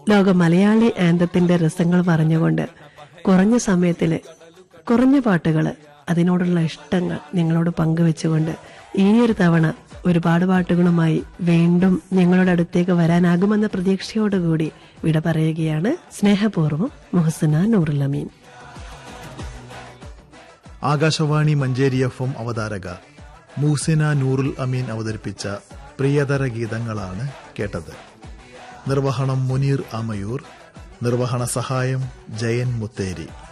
ലോക മലയാളി ആന്തത്തിന്റെ രസങ്ങൾ പറഞ്ഞുകൊണ്ട് കുറഞ്ഞ സമയത്തില് കുറഞ്ഞ പാട്ടുകൾ അതിനോടുള്ള ഇഷ്ടങ്ങൾ നിങ്ങളോട് പങ്കുവെച്ചുകൊണ്ട് ഇനിയൊരു തവണ ഒരുപാട് പാട്ടുകളുമായി വീണ്ടും നിങ്ങളുടെ അടുത്തേക്ക് വരാനാകുമെന്ന പ്രതീക്ഷയോടുകൂടി വിട പറയുകയാണ് സ്നേഹപൂർവ്വം മുഹസിന നൂറുലമീൻ ആകാശവാണി മഞ്ചേരി എഫ് എം അവതാരക മൂസിന നൂറുൽ അമീൻ അവതരിപ്പിച്ച പ്രിയതര ഗീതങ്ങളാണ് കേട്ടത് നിർവഹണം മുനീർ അമയൂർ നിർവഹണ സഹായം ജയൻ മുത്തേരി